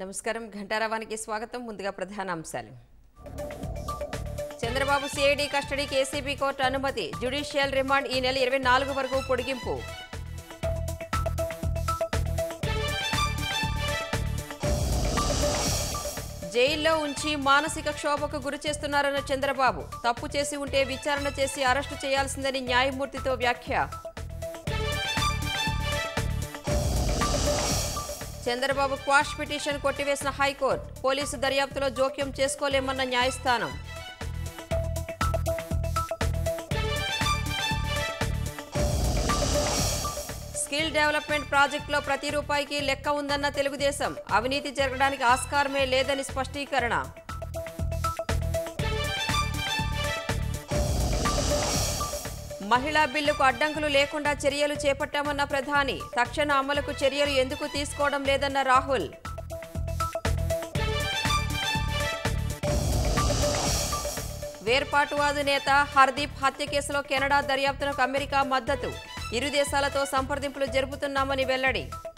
నమస్కారం ఘంటారావానికి స్వాగతం ముందుగా ప్రధాన అంశాలు చంద్రబాబు సిఐడి కస్టడీకి ఏసీబీ కోర్టు అనుమతి జ్యుడిషియల్ రిమాండ్ ఈ నెల ఇరవై నాలుగు వరకు పొడిగింపు జైల్లో ఉంచి మానసిక క్షోభకు గురి చేస్తున్నారన్న చంద్రబాబు తప్పు చేసి ఉంటే విచారణ చేసి అరెస్టు చేయాల్సిందని న్యాయమూర్తితో వ్యాఖ్య చంద్రబాబు క్వాష్ పిటిషన్ కొట్టివేసిన హైకోర్టు పోలీసు దర్యాప్తులో జోక్యం చేసుకోలేమన్న న్యాయస్థానం స్కిల్ డెవలప్మెంట్ ప్రాజెక్టులో ప్రతి రూపాయికి లెక్క ఉందన్న తెలుగుదేశం అవినీతి జరగడానికి ఆస్కారమే లేదని స్పష్టీకరణ మహిళా బిల్లుకు అడ్డంకులు లేకుండా చర్యలు చేపట్టామన్న ప్రధాని తక్షణ అమలుకు చర్యలు ఎందుకు తీసుకోవడం లేదన్న రాహుల్ వేర్పాటువాదు నేత హర్దీప్ హత్య కేసులో కెనడా దర్యాప్తునకు అమెరికా మద్దతు ఇరు దేశాలతో సంప్రదింపులు జరుపుతున్నామని వెల్లడి